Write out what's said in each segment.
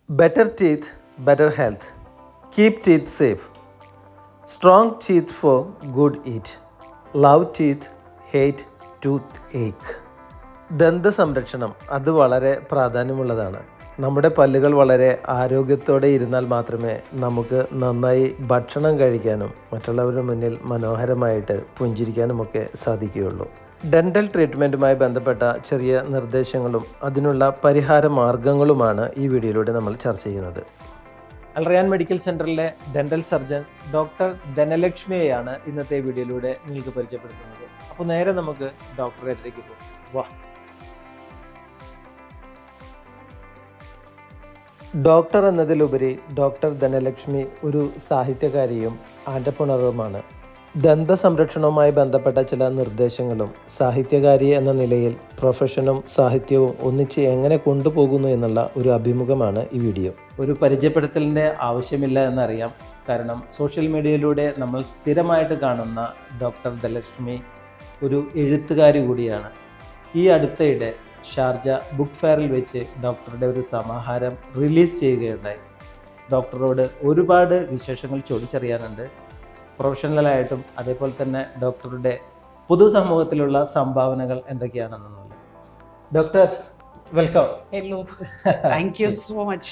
Better teeth, better health. Keep teeth safe. Strong teeth for good eat. Love teeth, hate toothache. ദന്ത സംരക്ഷണം അത് വളരെ പ്രാധാന്യമുള്ളതാണ് നമ്മുടെ പല്ലുകൾ വളരെ ആരോഗ്യത്തോടെ ഇരുന്നാൽ മാത്രമേ നമുക്ക് നന്നായി ഭക്ഷണം കഴിക്കാനും മറ്റുള്ളവരുടെ മുന്നിൽ മനോഹരമായിട്ട് പുഞ്ചിരിക്കാനുമൊക്കെ സാധിക്കുകയുള്ളൂ ഡെൻ്റൽ ട്രീറ്റ്മെൻറ്റുമായി ബന്ധപ്പെട്ട ചെറിയ നിർദ്ദേശങ്ങളും അതിനുള്ള പരിഹാര മാർഗങ്ങളുമാണ് ഈ വീഡിയോയിലൂടെ നമ്മൾ ചർച്ച ചെയ്യുന്നത് അൽറയാൻ മെഡിക്കൽ സെൻറ്ററിലെ ഡെൻ്റൽ സർജൻ ഡോക്ടർ ധനലക്ഷ്മിയെയാണ് ഇന്നത്തെ വീഡിയോയിലൂടെ നിങ്ങൾക്ക് പരിചയപ്പെടുത്തുന്നത് അപ്പോൾ നേരെ നമുക്ക് ഡോക്ടറെ അടുത്തേക്ക് പോകും വാ ഡോക്ടർ എന്നതിലുപരി ഡോക്ടർ ധനലക്ഷ്മി ഒരു സാഹിത്യകാരിയും ആൻറ്റർപ്രണറുമാണ് ദന്ത സംരക്ഷണവുമായി ബന്ധപ്പെട്ട ചില നിർദ്ദേശങ്ങളും സാഹിത്യകാരി എന്ന നിലയിൽ പ്രൊഫഷനും സാഹിത്യവും ഒന്നിച്ച് എങ്ങനെ കൊണ്ടുപോകുന്നു എന്നുള്ള ഒരു അഭിമുഖമാണ് ഈ വീഡിയോ ഒരു പരിചയപ്പെടുത്തലിൻ്റെ ആവശ്യമില്ല എന്നറിയാം കാരണം സോഷ്യൽ മീഡിയയിലൂടെ നമ്മൾ സ്ഥിരമായിട്ട് കാണുന്ന ഡോക്ടർ ധനലക്ഷ്മി ഒരു എഴുത്തുകാരി കൂടിയാണ് ഈ അടുത്തയിടെ ഷാർജ ബുക്ക് ഫെയറിൽ വെച്ച് ഡോക്ടറുടെ ഒരു സമാഹാരം റിലീസ് ചെയ്യുകയുണ്ടായി ഡോക്ടറോട് ഒരുപാട് വിശേഷങ്ങൾ ചോദിച്ചറിയാനുണ്ട് പ്രൊഫഷണലായിട്ടും അതേപോലെ തന്നെ ഡോക്ടറുടെ പൊതുസമൂഹത്തിലുള്ള സംഭാവനകൾ എന്തൊക്കെയാണെന്നുള്ളത് doctor welcome Hello. Thank you so much.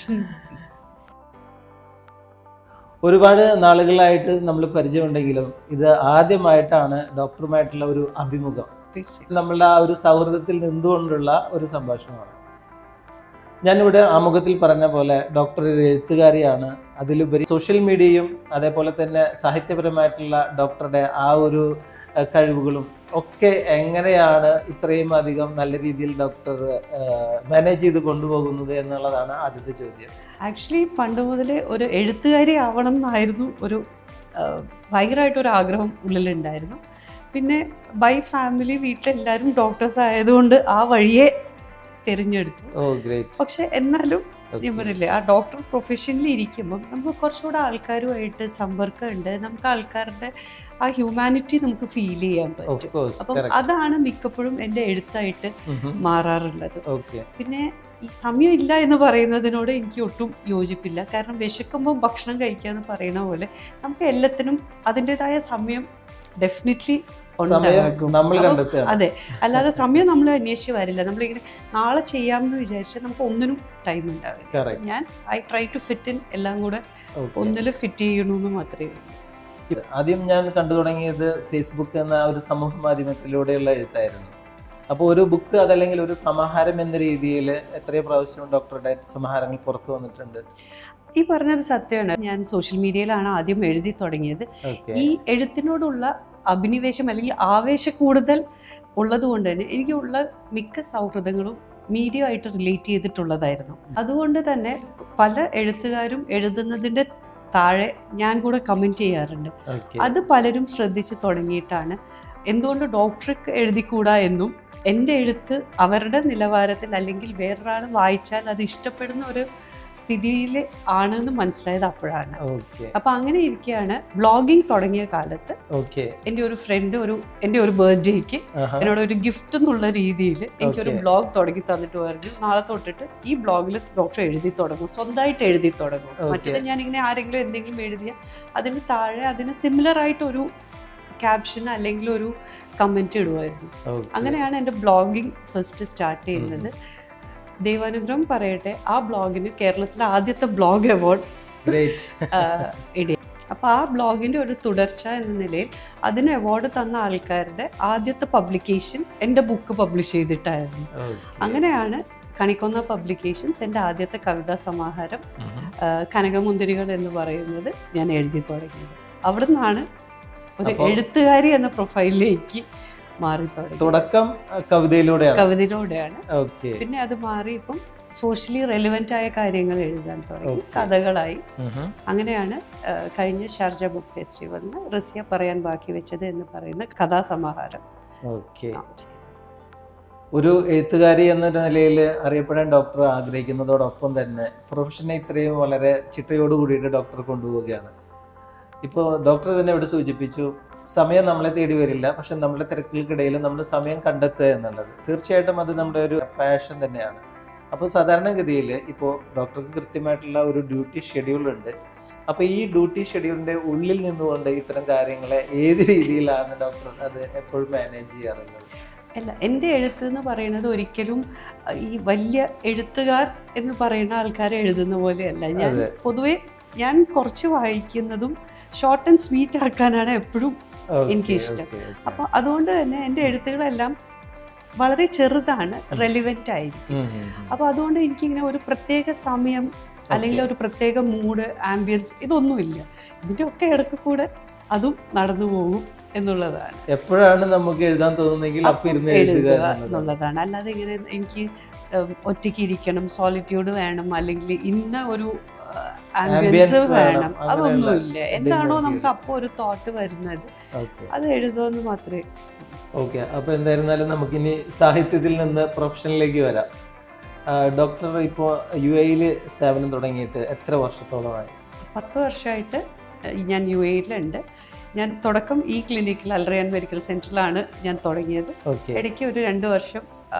ഒരുപാട് നാളുകളായിട്ട് നമ്മൾ പരിചയമുണ്ടെങ്കിലും ഇത് ആദ്യമായിട്ടാണ് ഡോക്ടറുമായിട്ടുള്ള ഒരു അഭിമുഖം തീർച്ചയായും. നമ്മളുടെ ആ ഒരു സൗഹൃദത്തിൽ നിന്നുകൊണ്ടുള്ള ഒരു സംഭാഷണമാണ് ഞാനിവിടെ ആമുഖത്തിൽ പറഞ്ഞ പോലെ ഡോക്ടർ ഒരു എഴുത്തുകാരിയാണ് അതിലുപരി സോഷ്യൽ മീഡിയയും അതേപോലെ തന്നെ സാഹിത്യപരമായിട്ടുള്ള ഡോക്ടറുടെ ആ ഒരു അഹ്, കഴിവുകളും ഒക്കെ എങ്ങനെയാണ് ഇത്രയും അധികം നല്ല രീതിയിൽ ഡോക്ടർ മാനേജ് ചെയ്ത് കൊണ്ടുപോകുന്നത് എന്നുള്ളതാണ് ആദ്യത്തെ ചോദ്യം ആക്ച്വലി പണ്ട് മുതലേ ഒരു എഴുത്തുകാരി ആവണം എന്നായിരുന്നു ഒരു ഭയങ്കരമായിട്ടൊരു ആഗ്രഹം ഉള്ളിലുണ്ടായിരുന്നു പിന്നെ ബൈ ഫാമിലി വീട്ടിലെല്ലാവരും ഡോക്ടേഴ്സ് ആയതുകൊണ്ട് ആ വഴിയെ തിരഞ്ഞെടുത്തു ഓ ഗ്രേറ്റ് പക്ഷെ എന്നാലും ഞാൻ പറയില്ലേ ആ ഡോക്ടർ പ്രൊഫഷനിൽ ഇരിക്കുമ്പം നമുക്ക് കുറച്ചുകൂടെ ആൾക്കാരുമായിട്ട് സമ്പർക്കമുണ്ട് നമുക്ക് ആൾക്കാരുടെ ആ ഹ്യൂമാനിറ്റി നമുക്ക് ഫീൽ ചെയ്യാൻ പറ്റും അപ്പം അതാണ് മിക്കപ്പോഴും എൻ്റെ എഴുത്തായിട്ട് മാറാറുള്ളത് ഓക്കെ പിന്നെ ഈ സമയമില്ല എന്ന് പറയുന്നതിനോട് എനിക്ക് ഒട്ടും യോജിപ്പില്ല കാരണം വിശക്കുമ്പോൾ ഭക്ഷണം കഴിക്കുക എന്ന് പറയുന്ന പോലെ നമുക്ക് എല്ലാത്തിനും അതിൻ്റെതായ സമയം ഡെഫിനറ്റ്ലി സമയം നമ്മൾ അപ്പം കണ്ടെത്തുകയാണ് അതെ അല്ലാതെ സമയം നമ്മൾ അന്വേഷിച്ച് വരില്ല നമ്മളിങ്ങനെ നാളെ ചെയ്യാമെന്ന് വിചാരിച്ചാൽ നമുക്ക് ഒന്നിനും ടൈം ഉണ്ടാവില്ല Correct. ഞാൻ I try to fit in എല്ലാം കൂടെ Okay. ഒന്നിൽ ഫിറ്റ് ചെയ്യണമെന്ന് മാത്രമേ ഉള്ളൂ ആദ്യം ഞാൻ കണ്ടു തുടങ്ങിയത് ഫേസ്ബുക്ക് എന്ന ഒരു സമൂഹ മാധ്യമത്തിലൂടെയുള്ള എഴുത്തായിരുന്നു അപ്പോൾ ഒരു ബുക്ക് അതല്ലെങ്കിൽ ഒരു സമാഹാരം എന്ന രീതിയിൽ എത്രയോ പ്രാവശ്യം ഡോക്ടറുടെ സമാഹാരങ്ങൾ പുറത്തു വന്നിട്ടുണ്ട് ഈ പറഞ്ഞത് സത്യമാണ് ഞാൻ സോഷ്യൽ മീഡിയയിലാണ് ആദ്യം എഴുതി തുടങ്ങിയത് ഓക്കെ ഈ എഴുത്തിനോടുള്ള അഭിനിവേശം അല്ലെങ്കിൽ ആവേശ കൂടുതൽ ഉള്ളത് കൊണ്ട് തന്നെ എനിക്കുള്ള മിക്ക സൗഹൃദങ്ങളും മീഡിയ ആയിട്ട് റിലേറ്റ് ചെയ്തിട്ടുള്ളതായിരുന്നു അതുകൊണ്ട് തന്നെ പല എഴുത്തുകാരും എഴുതുന്നതിൻ്റെ താഴെ ഞാൻ കൂടെ കമൻറ്റ് ചെയ്യാറുണ്ട് ഓക്കെ അത് പലരും ശ്രദ്ധിച്ചു തുടങ്ങിയിട്ടാണ് എന്തുകൊണ്ട് ഡോക്ടർക്ക് എഴുതിക്കൂടാ എന്നും എൻ്റെ എഴുത്ത് അവരുടെ നിലവാരത്തിൽ അല്ലെങ്കിൽ വേറൊരാൾ വായിച്ചാൽ അത് ഇഷ്ടപ്പെടുന്ന ഒരു സ്ഥിതിയിൽ ആണെന്ന് മനസ്സിലായത് അപ്പോഴാണ് ഓക്കെ അപ്പം അങ്ങനെ ഇരിക്കുകയാണ് ബ്ലോഗിങ് തുടങ്ങിയ കാലത്ത് ഓക്കെ എൻ്റെ ഒരു ഫ്രണ്ട് ഒരു എൻ്റെ ഒരു ബർത്ത്ഡേക്ക് എന്നോട് ഒരു ഗിഫ്റ്റ് എന്നുള്ള രീതിയിൽ എനിക്കൊരു Okay. ബ്ലോഗ് തുടങ്ങി തന്നിട്ട് പറഞ്ഞു നാളെ തൊട്ടിട്ട് ഈ ബ്ലോഗിൽ ഡോക്ടർ എഴുതി തുടങ്ങും സ്വന്തമായിട്ട് എഴുതി തുടങ്ങും Okay. മറ്റേത് ഞാനിങ്ങനെ ആരെങ്കിലും എന്തെങ്കിലും എഴുതിയാൽ അതിന് താഴെ അതിന് സിമിലർ ആയിട്ടൊരു ക്യാപ്ഷൻ അല്ലെങ്കിൽ ഒരു കമൻറ്റ് ഇടുമായിരുന്നു അങ്ങനെയാണ് എൻ്റെ ബ്ലോഗിങ് ഫസ്റ്റ് സ്റ്റാർട്ട് ചെയ്യുന്നത് ദൈവാനുഗ്രഹം പറയട്ടെ ആ ബ്ലോഗിന് കേരളത്തിലെ ആദ്യത്തെ ബ്ലോഗ് അവാർഡ് ഗ്രേറ്റ് ഇടി അപ്പോൾ ആ ബ്ലോഗിൻ്റെ ഒരു തുടർച്ച എന്ന നിലയിൽ അതിന് അവാർഡ് തന്ന ആൾക്കാരുടെ ആദ്യത്തെ പബ്ലിക്കേഷൻ എൻ്റെ ബുക്ക് പബ്ലിഷ് ചെയ്തിട്ടായിരുന്നു അങ്ങനെയാണ് കണിക്കൊന്ന പബ്ലിക്കേഷൻസ് എൻ്റെ ആദ്യത്തെ കവിതാ സമാഹാരം ആ, കനകമുന്തിരികൾ എന്ന് പറയുന്നത് ഞാൻ എഴുതി തുടങ്ങിയത് അവിടെ നിന്നാണ് ഒരു അപ്പോൾ- എഴുത്തുകാരി എന്ന പ്രൊഫൈലിലേക്ക് മാറി തുടങ്ങി തുടക്കം അഹ്, കവിതയിലൂടെയാണ് കവിതയിലൂടെയാണ് ഓക്കെ പിന്നെ അത് മാറി ഇപ്പം സോഷ്യലി റെലിവെൻ്റ് ആയ കാര്യങ്ങൾ എഴുതാൻ തുടങ്ങി കഥകളായി അങ്ങനെയാണ് ആ, കഴിഞ്ഞ ഷാർജ ബുക്ക് ഫെസ്റ്റിവലിന് റസിയ പറയാൻ ബാക്കി വെച്ചത് എന്ന് പറയുന്ന കഥാസമാഹാരം ഓക്കെ ഒരു എഴുത്തുകാരി എന്ന നിലയിൽ അറിയപ്പെടാൻ ഡോക്ടർ ആഗ്രഹിക്കുന്നതോടൊപ്പം തന്നെ പ്രൊഫഷനെ ഇത്രയും വളരെ ചിട്ടയോട് കൂടിയിട്ട് ഡോക്ടർ കൊണ്ടുപോവുകയാണ് ഇപ്പോൾ ഡോക്ടർ തന്നെ ഇവിടെ സൂചിപ്പിച്ചു സമയം നമ്മളെ തേടി വരില്ല പക്ഷെ നമ്മുടെ തിരക്കുകൾക്കിടയിൽ നമ്മൾ സമയം കണ്ടെത്തുക എന്നുള്ളത് തീർച്ചയായിട്ടും അത് നമ്മുടെ ഒരു പാഷൻ തന്നെയാണ് അപ്പോൾ സാധാരണഗതിയിൽ ഇപ്പോൾ ഡോക്ടർക്ക് കൃത്യമായിട്ടുള്ള ഒരു ഡ്യൂട്ടി ഷെഡ്യൂൾ ഉണ്ട് അപ്പോൾ ഈ ഡ്യൂട്ടി ഷെഡ്യൂളിൻ്റെ ഉള്ളിൽ നിന്നുകൊണ്ട് ഇത്തരം കാര്യങ്ങളെ ഏത് രീതിയിലാണ് ഡോക്ടർ അത് എപ്പോഴും മാനേജ് ചെയ്യാറുള്ളത് അല്ല എൻ്റെ എഴുത്ത് എന്ന് പറയുന്നത് ഒരിക്കലും അഹ്, ഈ വലിയ എഴുത്തുകാർ എന്ന് പറയുന്ന ആൾക്കാർ എഴുതുന്ന പോലെയല്ല ഞാൻ അതെ. പൊതുവെ ഞാൻ കുറച്ച് വായിക്കുന്നതും ഷോർട്ട് ആൻഡ് സ്വീറ്റ് ആക്കാനാണ് എപ്പോഴും Okay, എനിക്കിഷ്ടം. okay, okay. അപ്പോൾ അതുകൊണ്ട് തന്നെ എൻ്റെ എഴുത്തുകളെല്ലാം വളരെ ചെറുതാണ് റെലിവെൻ്റ് ആയിരിക്കും ഉം, ഉം, ഉം. അപ്പോൾ അതുകൊണ്ട് എനിക്കിങ്ങനെ ഒരു പ്രത്യേക സമയം അല്ലെങ്കിൽ ഒരു പ്രത്യേക മൂഡ് ആംബിയൻസ് ഇതൊന്നുമില്ല ഇതിൻ്റെ ഒക്കെ ഇടയ്ക്ക് കൂടെ അതും നടന്നു പോകും എന്നുള്ളതാണ് എപ്പോഴാണ് നമുക്ക് എഴുതാൻ തോന്നുന്നെങ്കിൽ അപ്പൊ ഇരുന്ന് എഴുതുക എഴുതുക എന്നുള്ളതാണ്. എന്നുള്ളതാണ് അല്ലാതെ ഇങ്ങനെ എനിക്ക് ഉം, ഒറ്റയ്ക്ക് ഇരിക്കണം സോളിറ്റ്യൂഡ് വേണം അല്ലെങ്കിൽ ഇന്ന ഒരു Ambience ആംബിയൻസ് വേണം, വേണം അങ്ങനെയുള്ള അതൊന്നുമില്ല എന്താണോ ഇതിന് നമുക്ക് അപ്പോൾ ഒരു തോട്ട് വരുന്നത് Okay. അത് എഴുതുമെന്ന് മാത്രമേ ഓക്കെ അപ്പോൾ എന്തായിരുന്നാലും നമുക്കിനി സാഹിത്യത്തിൽ നിന്ന് പ്രൊഫഷനിലേക്ക് വരാം ആ, ഡോക്ടർ ഇപ്പോൾ യു എയിൽ സേവനം തുടങ്ങിയിട്ട് എത്ര വർഷത്തോളമായി പത്ത് വർഷമായിട്ട് ഏഹ്, ഞാൻ യു എയിലുണ്ട് ഞാൻ തുടക്കം ഈ ക്ലിനിക്കിൽ അൽറയാൻ മെഡിക്കൽ സെൻറ്ററിലാണ് ഞാൻ തുടങ്ങിയത് ഓക്കെ ഇടയ്ക്ക് ഒരു രണ്ട് വർഷം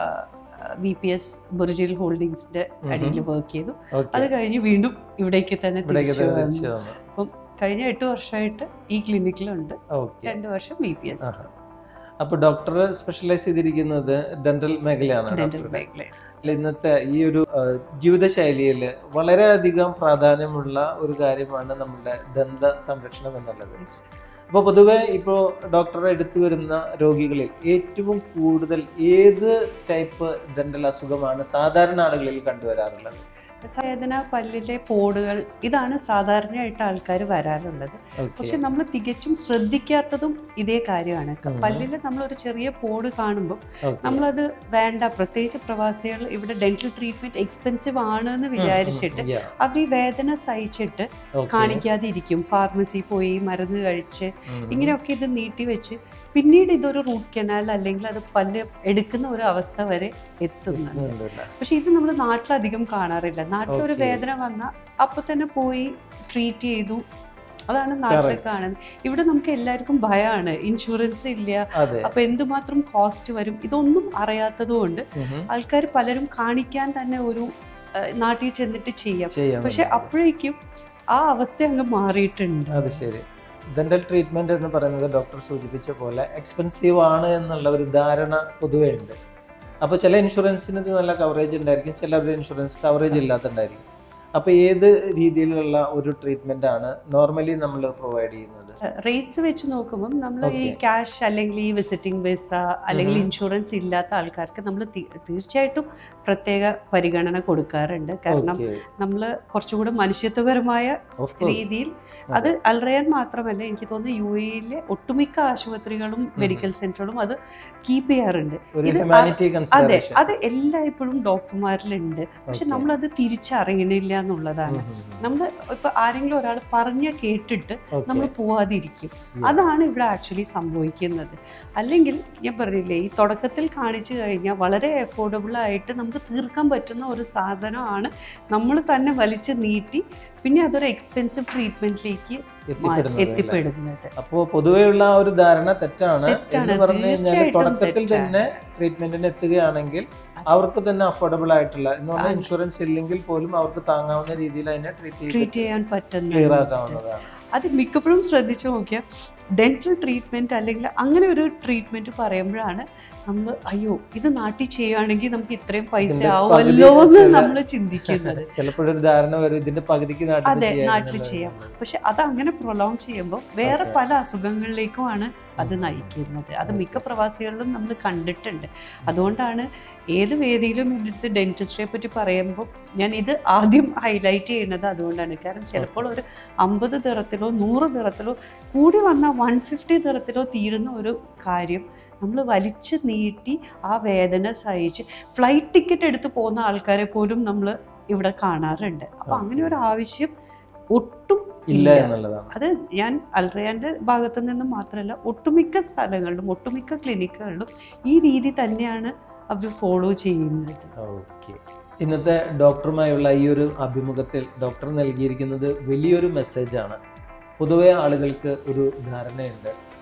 വി പി എസ് ബുർജിൽ ഹോൾഡിങ്സിന്റെ അടിയിൽ വർക്ക് ചെയ്തു ഓക്കെ അത് കഴിഞ്ഞ് വീണ്ടും ഇവിടേക്ക് തന്നെ ഇവിടേക്ക് തിരിച്ചു തന്നെ വന്നു തിരിച്ചു വന്നു അപ്പം കഴിഞ്ഞ എട്ട് വർഷമായിട്ട് ഈ ക്ലിനിക്കിലുണ്ട് ഓക്കെ രണ്ട് വർഷം വി പി എസ് അപ്പോൾ ഡോക്ടർ സ്പെഷ്യലൈസ് ചെയ്തിരിക്കുന്നത് ഡെന്റൽ മേഖലയാണ് ഡെന്റൽ ഡോക്ടറുടെ. മേഖലയിൽ അല്ല, ഇന്നത്തെ ഈ ഒരു ആ, ജീവിതശൈലിയിൽ വളരെയധികം പ്രാധാന്യമുള്ള ഒരു കാര്യമാണ് നമ്മുടെ ദന്ത സംരക്ഷണം എന്നുള്ളത് അപ്പോൾ പൊതുവെ ഇപ്പോൾ ഡോക്ടർ എടുത്തു വരുന്ന രോഗികളിൽ ഏറ്റവും കൂടുതൽ ഏത് ടൈപ്പ് ഡെന്റൽ അസുഖമാണ് സാധാരണ ആളുകളിൽ കണ്ടുവരാറുള്ളത് വേദന പല്ലിലെ പോടുകൾ ഇതാണ് സാധാരണയായിട്ട് ആൾക്കാർ വരാറുള്ളത് ഓക്കെ പക്ഷെ നമ്മൾ തികച്ചും ശ്രദ്ധിക്കാത്തതും ഇതേ കാര്യമാണ് ഉം. പല്ലിൽ നമ്മളൊരു ചെറിയ പോട് കാണുമ്പോൾ നമ്മളത് വേണ്ട പ്രത്യേകിച്ച് പ്രവാസികൾ ഇവിടെ ഡെന്റൽ ട്രീറ്റ്മെന്റ് എക്സ്പെൻസീവ് ആണ് എന്ന് വിചാരിച്ചിട്ട് അവർ ഈ വേദന സഹിച്ചിട്ട് കാണിക്കാതെ ഇരിക്കും ഫാർമസി പോയി മരുന്ന് കഴിച്ച് ഇങ്ങനെയൊക്കെ ഇത് നീട്ടി വെച്ച് പിന്നീട് ഇതൊരു റൂട്ട് കനാൽ അല്ലെങ്കിൽ അത് പല്ല് എടുക്കുന്ന ഒരു അവസ്ഥ വരെ എത്തുന്നുണ്ട് പക്ഷെ ഇത് നമ്മൾ നാട്ടിലധികം കാണാറില്ല നാട്ടിലൊരു Okay. വേദന വന്നാൽ അപ്പൊ തന്നെ പോയി ട്രീറ്റ് ചെയ്തു അതാണ് നാട്ടിൽ Correct. കാണുന്നത് ഇവിടെ നമുക്ക് എല്ലാവർക്കും ഭയമാണ് ഇൻഷുറൻസ് ഇല്ല അതെ അപ്പൊ എന്തുമാത്രം കോസ്റ്റ് വരും ഇതൊന്നും അറിയാത്തത് കൊണ്ട് ഉം. ആൾക്കാർ പലരും കാണിക്കാൻ തന്നെ ഒരു ആ, നാട്ടിൽ ചെന്നിട്ട് ചെയ്യാം ചെയ്യാം പക്ഷെ അപ്പോഴേക്കും ആ അവസ്ഥ അങ്ങ് മാറിയിട്ടുണ്ട് അത് ശരി ഡെന്റൽ ട്രീറ്റ്മെന്റ് എന്ന് പറയുന്നത് ഡോക്ടർ സൂചിപ്പിച്ച പോലെ എക്സ്പെൻസീവ് ആണ് എന്നുള്ള ഒരു ധാരണ പൊതുവേ ഉണ്ട് അപ്പോൾ ചില ഇൻഷുറൻസിന് ഇത് നല്ല കവറേജ് ഉണ്ടായിരിക്കും ചിലരുടെ ഇൻഷുറൻസ് കവറേജ് ഇല്ലാത്തുണ്ടായിരിക്കും അപ്പോൾ ഏത് രീതിയിലുള്ള ഒരു ട്രീറ്റ്മെന്റ് ആണ് നോർമലി നമ്മൾ പ്രൊവൈഡ് ചെയ്യുന്നത് റേറ്റ്സ് വെച്ച് നോക്കുമ്പോൾ നമ്മൾ ഈ Okay. ക്യാഷ് അല്ലെങ്കിൽ ഈ വിസിറ്റിംഗ് വിസ അല്ലെങ്കിൽ Mhm. ഇൻഷുറൻസ് ഇല്ലാത്ത ആൾക്കാർക്ക് നമ്മൾ തീർച്ചയായിട്ടും പ്രത്യേക പരിഗണന കൊടുക്കാറുണ്ട് കാരണം Okay. നമ്മൾ കുറച്ചുകൂടെ മനുഷ്യത്വപരമായ Of course. രീതിയിൽ അത് അൽറയാൻ മാത്രമല്ല എനിക്ക് തോന്നുന്നു യു എയിലെ ഒട്ടുമിക്ക ആശുപത്രികളും മെഡിക്കൽ സെന്ററുകളും അത് കീപ്പ് ചെയ്യാറുണ്ട് ഒരു ഇത് ഹ്യൂമാനിറ്റി അതെ കൺസിഡറേഷൻ അത് എല്ലായ്പ്പോഴും ഡോക്ടർമാരിലുണ്ട് പക്ഷെ Okay. നമ്മളത് തിരിച്ചറിയണില്ല എന്നുള്ളതാണ് നമ്മൾ ഇപ്പൊ ആരെങ്കിലും ഒരാൾ പറഞ്ഞ കേട്ടിട്ട് നമ്മൾ പോവാതിരിക്കും അതാണ് ഇവിടെ ആക്ച്വലി സംഭവിക്കുന്നത് അല്ലെങ്കിൽ ഞാൻ പറഞ്ഞില്ലേ ഈ തുടക്കത്തിൽ കാണിച്ചു കഴിഞ്ഞാൽ വളരെ അഫോർഡബിൾ ആയിട്ട് നമുക്ക് തീർക്കാൻ പറ്റുന്ന ഒരു സാധനമാണ് നമ്മൾ തന്നെ വലിച്ചു നീട്ടി പിന്നെ അതൊരു എക്സ്പെൻസീവ് ട്രീറ്റ്മെന്റിലേക്ക് എത്തിപ്പെടുന്നത് അപ്പോൾ പൊതുവെയുള്ള ആ ഒരു ധാരണ തെറ്റാണ് തെറ്റാണ്, എന്ന് പറഞ്ഞു കഴിഞ്ഞാൽ തീർച്ചയായിട്ടും തുടക്കത്തിൽ തെറ്റാണ്. തന്നെ ട്രീറ്റ്മെന്റിന് എത്തുകയാണെങ്കിൽ അവർക്ക് തന്നെ അഫോർഡബിൾ ആയിട്ടുള്ള എന്ന് പറഞ്ഞാൽ അതെ. ഇൻഷുറൻസ് ഇല്ലെങ്കിൽ പോലും അവർക്ക് താങ്ങാവുന്ന രീതിയിൽ അതിനെ ട്രീറ്റ് ചെയ്ത് ട്രീറ്റ് ചെയ്യാൻ ക്ലിയർ പറ്റുന്ന ആക്കാവുന്നതാണ് അത് മിക്കപ്പോഴും ശ്രദ്ധിച്ചു നോക്കിയാൽ ഡെന്റൽ ട്രീറ്റ്മെന്റ് അല്ലെങ്കിൽ അങ്ങനെ ഒരു ട്രീറ്റ്മെന്റ് പറയുമ്പോഴാണ് നമ്മൾ അയ്യോ ഇത് നാട്ടിൽ ചെയ്യുകയാണെങ്കിൽ നമുക്ക് ഇത്രയും പൈസ ഇതിന്റെ ആവുമല്ലോ പകുതി എന്ന് ചില- നമ്മൾ ചിന്തിക്കുന്നത് ചിലപ്പോഴൊരു ധാരണ വരും ഇതിന്റെ പകുതിക്ക് നാട്ടിൽ അതെ, ചെയ്യാം നാട്ടിൽ എന്നുള്ളത്. ചെയ്യാം. പക്ഷെ അത് അങ്ങനെ പ്രൊലോങ് ചെയ്യുമ്പോൾ വേറെ Okay. പല അസുഖങ്ങളിലേക്കുമാണ് അത് നയിക്കുന്നത് അത് മിക്ക പ്രവാസികളിലും നമ്മൾ കണ്ടിട്ടുണ്ട് അതുകൊണ്ടാണ് ഏത് വേദിയിലും എടുത്ത് ഡെന്റിസ്റ്റിനെ പറ്റി പറയുമ്പോൾ ഞാൻ ഇത് ആദ്യം ഹൈലൈറ്റ് ചെയ്യുന്നത് അതുകൊണ്ടാണ് കാരണം ചിലപ്പോൾ ഒരു അമ്പത് നിറത്തിലോ നൂറ് നിറത്തിലോ കൂടി വന്ന വൺ ഫിഫ്റ്റി നിറത്തിലോ തീരുന്ന ഒരു കാര്യം നമ്മൾ വലിച്ചു നീട്ടി ആ വേദന സഹിച്ച് ഫ്ലൈറ്റ് ടിക്കറ്റ് എടുത്ത് പോകുന്ന ആൾക്കാരെ പോലും നമ്മൾ ഇവിടെ കാണാറുണ്ട് അപ്പൊ അങ്ങനെ ഒരു ആവശ്യം ഒട്ടും ഇല്ല ഇല്ല എന്നുള്ളതാണ് അത് ഞാൻ അൽറയാൻ്റെ ഭാഗത്തു നിന്ന് മാത്രമല്ല ഒട്ടുമിക്ക സ്ഥലങ്ങളിലും ഒട്ടുമിക്ക ക്ലിനിക്കുകളിലും ഈ രീതി തന്നെയാണ് അവർ ഫോളോ ചെയ്യുന്നത് ഓക്കെ ഇന്നത്തെ ഡോക്ടറുമായുള്ള ഈ ഒരു അഭിമുഖത്തിൽ ഡോക്ടർ നൽകിയിരിക്കുന്നത് വലിയൊരു മെസ്സേജാണ് പൊതുവെ ആളുകൾക്ക് ഒരു ധാരണയുണ്ട്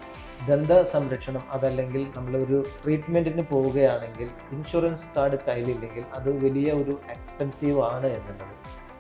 ദന്ത സംരക്ഷണം അതല്ലെങ്കിൽ നമ്മളൊരു ട്രീറ്റ്മെൻറ്റിന് പോവുകയാണെങ്കിൽ ഇൻഷുറൻസ് കാർഡ് കയ്യിലില്ലെങ്കിൽ അത് വലിയ ഒരു എക്സ്പെൻസീവ് ആണ് എന്നുള്ളത്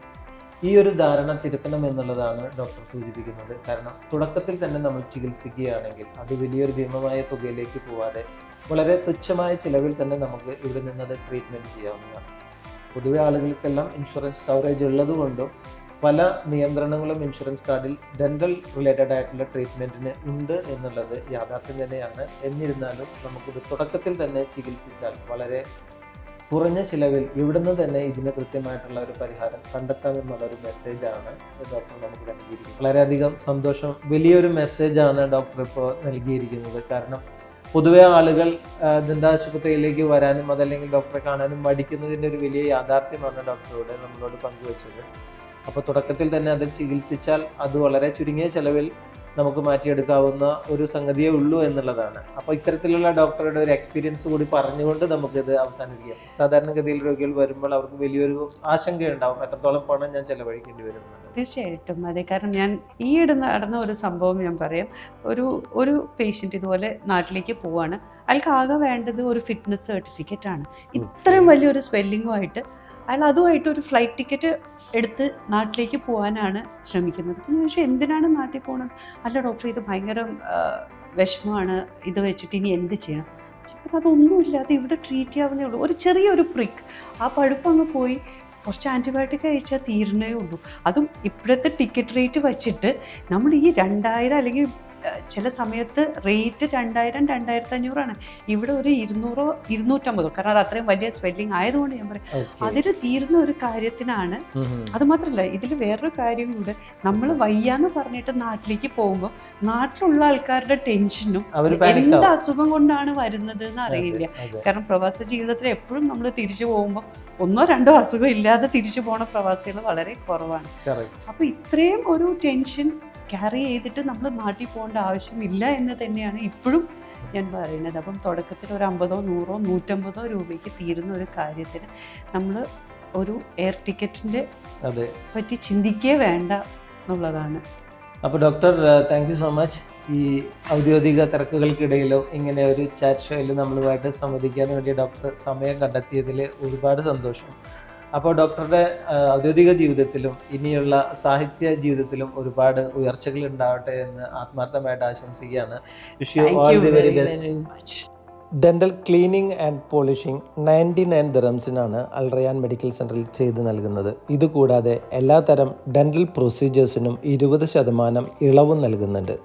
ഈ ഒരു ധാരണ തിരുത്തണം എന്നുള്ളതാണ് ഡോക്ടർ സൂചിപ്പിക്കുന്നത് കാരണം തുടക്കത്തിൽ തന്നെ നമ്മൾ ചികിത്സിക്കുകയാണെങ്കിൽ അത് വലിയൊരു ഭീമമായ തുകയിലേക്ക് പോവാതെ വളരെ തുച്ഛമായ ചിലവിൽ തന്നെ നമുക്ക് ഇവിടെ നിന്ന് അത് ട്രീറ്റ്മെൻറ്റ് ചെയ്യാവുന്നതാണ് പൊതുവെ ആളുകൾക്കെല്ലാം ഇൻഷുറൻസ് കവറേജ് ഉള്ളതുകൊണ്ടും പല നിയന്ത്രണങ്ങളും ഇൻഷുറൻസ് കാർഡിൽ ഡെന്റൽ റിലേറ്റഡ് ആയിട്ടുള്ള ട്രീറ്റ്മെൻറ്റിന് ഉണ്ട് എന്നുള്ളത് യാഥാർത്ഥ്യം തന്നെയാണ് എന്നിരുന്നാലും നമുക്കിത് തുടക്കത്തിൽ തന്നെ ചികിത്സിച്ചാൽ വളരെ കുറഞ്ഞ ചിലവിൽ ഇവിടുന്ന് തന്നെ ഇതിന് കൃത്യമായിട്ടുള്ള ഒരു പരിഹാരം കണ്ടെത്താം എന്നുള്ള ഒരു മെസ്സേജാണ് ഡോക്ടർ നമുക്ക് നൽകിയിരിക്കുന്നത് വളരെയധികം സന്തോഷം വലിയൊരു മെസ്സേജാണ് ഡോക്ടർ ഇപ്പോൾ നൽകിയിരിക്കുന്നത് കാരണം പൊതുവെ ആളുകൾ ആ, ദന്താശുപത്രിയിലേക്ക് വരാനും അതല്ലെങ്കിൽ ഡോക്ടറെ കാണാനും മടിക്കുന്നതിൻ്റെ ഒരു വലിയ യാഥാർത്ഥ്യമാണ് ഡോക്ടറോട് നമ്മളോട് പങ്കുവച്ചത് അപ്പോൾ തുടക്കത്തിൽ തന്നെ അത് ചികിത്സിച്ചാൽ അത് വളരെ ചുരുങ്ങിയ ചെലവിൽ നമുക്ക് മാറ്റിയെടുക്കാവുന്ന ഒരു സംഗതിയേ ഉള്ളൂ എന്നുള്ളതാണ് അപ്പോൾ ഇത്തരത്തിലുള്ള ഡോക്ടറുടെ ഒരു എക്സ്പീരിയൻസ് കൂടി പറഞ്ഞുകൊണ്ട് നമുക്കിത് അവസാനിപ്പിക്കാം സാധാരണഗതിയിൽ രോഗികൾ വരുമ്പോൾ അവർക്ക് വലിയൊരു ആശങ്കയുണ്ടാവും എത്രത്തോളം പണം ഞാൻ ചെലവഴിക്കേണ്ടി വരും എന്നുള്ളത് തീർച്ചയായിട്ടും അതെ കാരണം ഞാൻ ഈയിടെ നടന്ന ഒരു സംഭവം ഞാൻ പറയാം ഒരു ഒരു പേഷ്യൻ്റ് ഇതുപോലെ നാട്ടിലേക്ക് പോവാണ് അയാൾക്ക് ആകെ വേണ്ടത് ഒരു ഫിറ്റ്നസ് സർട്ടിഫിക്കറ്റ് ആണ് ഇത്രയും വലിയൊരു സ്വെല്ലിങ്ങുമായിട്ട് അയാൾ അതുമായിട്ട് ഒരു ഫ്ലൈറ്റ് ടിക്കറ്റ് എടുത്ത് നാട്ടിലേക്ക് പോകാനാണ് ശ്രമിക്കുന്നത് അപ്പം ഞാൻ ചോദിച്ചു എന്തിനാണ് നാട്ടിൽ പോകുന്നത് അല്ല ഡോക്ടർ ഇത് ഭയങ്കര ആ, വിഷമമാണ് ഇത് വെച്ചിട്ട് ഇനി എന്ത് ചെയ്യണം അപ്പം അതൊന്നുമില്ല അത് ഇവിടെ ട്രീറ്റ് ചെയ്യാവുന്നേ ഉള്ളൂ ഒരു ചെറിയൊരു പ്രിക്ക് ആ പഴുപ്പ് അങ്ങ് പോയി കുറച്ച് ആൻറ്റിബയോട്ടിക് കഴിച്ചാൽ തീരണേ ഉള്ളൂ അതും ഇപ്പോഴത്തെ ടിക്കറ്റ് റേറ്റ് വെച്ചിട്ട് നമ്മൾ ഈ രണ്ടായിരം അല്ലെങ്കിൽ ഏഹ്, ചില സമയത്ത് റേറ്റ് രണ്ടായിരം രണ്ടായിരത്തി അഞ്ഞൂറാണ് ഇവിടെ ഒരു ഇരുന്നൂറോ ഇരുന്നൂറ്റമ്പതോ കാരണം അത് അത്രയും വലിയ സ്വെല്ലിംഗ് ആയതുകൊണ്ട് ഞാൻ പറയാം Okay. അതിന് തീരുന്ന ഒരു കാര്യത്തിനാണ് ഉം ഉം. അത് മാത്രമല്ല ഇതിൽ വേറൊരു കാര്യം കൂടെ നമ്മൾ വയ്യാന്ന് പറഞ്ഞിട്ട് നാട്ടിലേക്ക് പോകുമ്പോൾ നാട്ടിലുള്ള ആൾക്കാരുടെ ടെൻഷനും അവര് എന്ത് panic ആവും. അസുഖം കൊണ്ടാണ് വരുന്നത് എന്ന് അറിയില്ല അതെ, അതെ. കാരണം പ്രവാസ ജീവിതത്തിൽ എപ്പോഴും നമ്മൾ തിരിച്ചു പോകുമ്പോൾ ഒന്നോ രണ്ടോ അസുഖം ഇല്ലാതെ തിരിച്ചു പോണ പ്രവാസികൾ വളരെ കുറവാണ് Correct. അപ്പോൾ ഇത്രയും ഒരു ടെൻഷൻ ക്യാരി ചെയ്തിട്ട് നമ്മൾ നാട്ടിൽ പോകേണ്ട ആവശ്യമില്ല എന്ന് തന്നെയാണ് ഇപ്പോഴും ഞാൻ പറയുന്നത് അപ്പം തുടക്കത്തിൽ ഒരു അമ്പതോ നൂറോ നൂറ്റമ്പതോ രൂപയ്ക്ക് തീരുന്ന ഒരു കാര്യത്തിന് നമ്മൾ ഒരു എയർ ടിക്കറ്റിൻ്റെ അതെ പറ്റി ചിന്തിക്കേ വേണ്ട എന്നുള്ളതാണ് അപ്പോൾ doctor thank you so much ഈ ഔദ്യോഗിക തിരക്കുകൾക്കിടയിലോ ഇങ്ങനെ ഒരു ചാറ്റ് ഷോയിൽ നമ്മളുമായിട്ട് സംവദിക്കാൻ വേണ്ടി ഡോക്ടർ സമയം കണ്ടെത്തിയതിൽ ഒരുപാട് സന്തോഷം അപ്പോൾ ഡോക്ടറുടെ ആ, ഔദ്യോഗിക ജീവിതത്തിലും ഇനിയുള്ള സാഹിത്യ ജീവിതത്തിലും ഒരുപാട് ഉയർച്ചകൾ ഉണ്ടാവട്ടെ എന്ന് ആത്മാർത്ഥമായിട്ട് ആശംസിക്കുകയാണ് wish you thank all you the very very best very much dental cleaning and polishing ninety nine ദിറംസിനാണ് അൽറയാൻ മെഡിക്കൽ സെൻറ്ററിൽ ചെയ്തു നൽകുന്നത് ഇതുകൂടാതെ എല്ലാത്തരം ഡെന്റൽ പ്രൊസീജിയേഴ്സിനും ഇരുപത് ശതമാനം ഇളവും നൽകുന്നുണ്ട്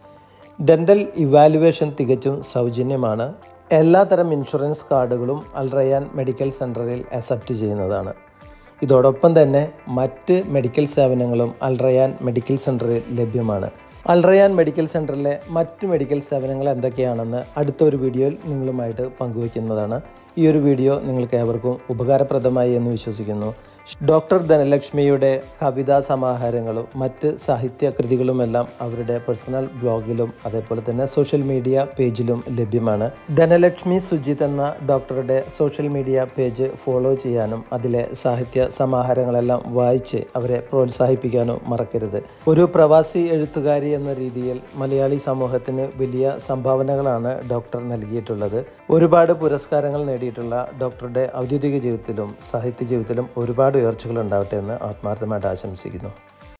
ഡെന്റൽ ഇവാലുവേഷൻ തികച്ചും സൗജന്യമാണ് എല്ലാത്തരം ഇൻഷുറൻസ് കാർഡുകളും അൽറയാൻ മെഡിക്കൽ സെൻറ്ററിൽ അക്സെപ്റ്റ് ചെയ്യുന്നതാണ് ഇതോടൊപ്പം തന്നെ മറ്റ് മെഡിക്കൽ സേവനങ്ങളും അൽറയാൻ മെഡിക്കൽ സെൻറ്ററിൽ ലഭ്യമാണ് അൽറയാൻ മെഡിക്കൽ സെൻറ്ററിലെ മറ്റ് മെഡിക്കൽ സേവനങ്ങൾ എന്തൊക്കെയാണെന്ന് അടുത്തൊരു വീഡിയോയിൽ നിങ്ങളുമായിട്ട് പങ്കുവയ്ക്കുന്നതാണ് ഈ ഒരു വീഡിയോ നിങ്ങൾക്ക് ഏവർക്കും ഉപകാരപ്രദമായി എന്ന് വിശ്വസിക്കുന്നു ഡോക്ടർ ധനലക്ഷ്മിയുടെ കവിതാ സമാഹാരങ്ങളും മറ്റ് സാഹിത്യ കൃതികളുമെല്ലാം അവരുടെ പേഴ്സണൽ ബ്ലോഗിലും അതേപോലെ തന്നെ സോഷ്യൽ മീഡിയ പേജിലും ലഭ്യമാണ് ധനലക്ഷ്മി സുജിത് എന്ന ഡോക്ടറുടെ സോഷ്യൽ മീഡിയ പേജ് ഫോളോ ചെയ്യാനും അതിലെ സാഹിത്യ സമാഹാരങ്ങളെല്ലാം വായിച്ച് അവരെ പ്രോത്സാഹിപ്പിക്കാനും മറക്കരുത് ഒരു പ്രവാസി എഴുത്തുകാരി എന്ന രീതിയിൽ മലയാളി സമൂഹത്തിന് വലിയ സംഭാവനകളാണ് ഡോക്ടർ നൽകിയിട്ടുള്ളത് ഒരുപാട് പുരസ്കാരങ്ങൾ നേടിയിട്ടുള്ള ഡോക്ടറുടെ ഔദ്യോഗിക ജീവിതത്തിലും സാഹിത്യ ജീവിതത്തിലും ഒരുപാട് ഉയർച്ചകൾ ഉണ്ടാവട്ടെ എന്ന് ആത്മാർത്ഥമായിട്ട് ആശംസിക്കുന്നു